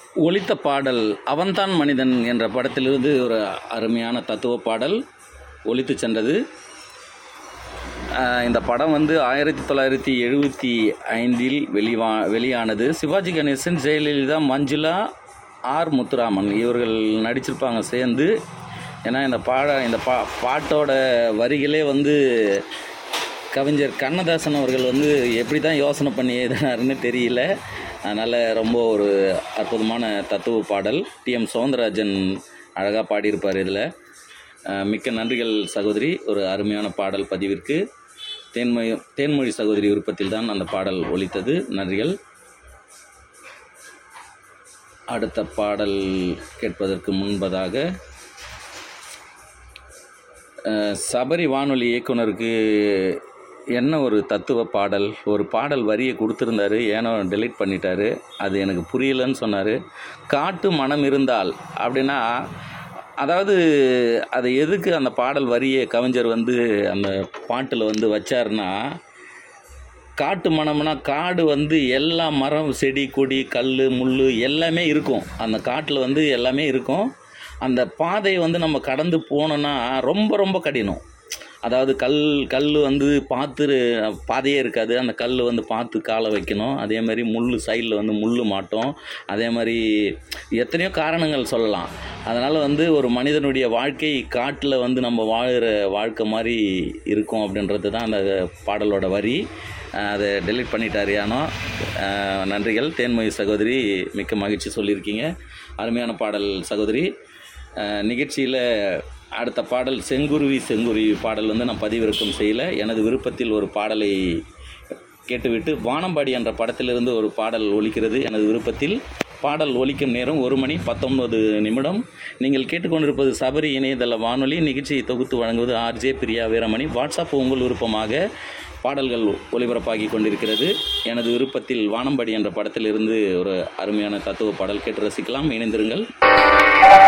ஒலித்த பாடல் அவன்தான் மனிதன் என்ற படத்திலிருந்து ஒரு அருமையான தத்துவ பாடல் ஒலித்து சென்றது ஆஹ் இந்த படம் வந்து ஆயிரத்தி தொள்ளாயிரத்தி எழுபத்தி ஐந்தில் வெளிவா வெளியானது சிவாஜி கணேசன் ஜெயலலிதா மஞ்சுளா ஆர் முத்துராமன் இவர்கள் நடிச்சிருப்பாங்க சேர்ந்து ஏன்னா இந்த பாட இந்த பா பாட்டோட வரிகளே வந்து கவிஞர் கண்ணதாசன் அவர்கள் வந்து எப்படி தான் யோசனை பண்ணி எழுதினாருன்னு தெரியல அதனால் ரொம்ப ஒரு அற்புதமான தத்துவ பாடல் டிஎம் சௌந்தரராஜன் அழகாக பாடியிருப்பார் இதில் மிக்க நன்றிகள் சகோதரி ஒரு அருமையான பாடல் பதிவிற்கு தேன்மொழி தேன்மொழி சகோதரி விருப்பத்தில் தான் அந்த பாடல் ஒலித்தது நன்றிகள் அடுத்த பாடல் கேட்பதற்கு முன்பதாக அஹ், சபரி வானொலி இயக்குனருக்கு என்ன ஒரு தத்துவ பாடல் ஒரு பாடல் வரியை கொடுத்துருந்தாரு ஏனோ டெலீட் பண்ணிட்டாரு அது எனக்கு புரியலன்னு சொன்னார் காட்டு மனம் இருந்தால் அப்படின்னா அதாவது அது எதுக்கு அந்த பாடல் வரியை கவிஞர் வந்து அந்த பாட்டில் வந்து வச்சாருன்னா காட்டு மனம்னா காடு வந்து எல்லா மரம் செடி கொடி கல் முள் எல்லாமே இருக்கும் அந்த காட்டில் வந்து எல்லாமே இருக்கும் அந்த பாதையை வந்து நம்ம கடந்து போனோன்னா ரொம்ப ரொம்ப கடினம் அதாவது கல் கல் வந்து பார்த்து பாதையே இருக்காது அந்த கல் வந்து பார்த்து காலை வைக்கணும் அதே மாதிரி முள் சைடில் வந்து முள் மாட்டோம் அதே மாதிரி எத்தனையோ காரணங்கள் சொல்லலாம் அதனால் வந்து ஒரு மனிதனுடைய வாழ்க்கை காட்டில் வந்து நம்ம வாழ்கிற வாழ்க்கை மாதிரி இருக்கும் அப்படின்றது தான் அந்த பாடலோட வரி அஹ் அதை டெலீட் பண்ணிட்டாரு யானோ அஹ் நன்றிகள் தேன்மொழி சகோதரி மிக்க மகிழ்ச்சி சொல்லியிருக்கீங்க அருமையான பாடல் சகோதரி நிகழ்ச்சியில் அடுத்த பாடல் செங்குருவி செங்குருவி பாடல் வந்து நான் பதிவிறக்கம் செய்யலை எனது விருப்பத்தில் ஒரு பாடலை கேட்டுவிட்டு வானம்பாடி என்ற படத்திலிருந்து ஒரு பாடல் ஒலிக்கிறது எனது விருப்பத்தில் பாடல் ஒலிக்கும் நேரம் ஒரு மணி பத்தொன்பது நிமிடம் நீங்கள் கேட்டுக்கொண்டிருப்பது சபரி இணையதள வானொலி நிகழ்ச்சியை தொகுத்து வழங்குவது ஆர்ஜே பிரியா வீரமணி வாட்ஸ்அப் உங்கள் விருப்பமாக பாடல்கள் ஒளிபரப்பாகி கொண்டிருக்கிறது எனது விருப்பத்தில் வானம்பாடி என்ற படத்திலிருந்து ஒரு அருமையான தத்துவ பாடல் கேட்டு ரசிக்கலாம் இணைந்திருங்கள்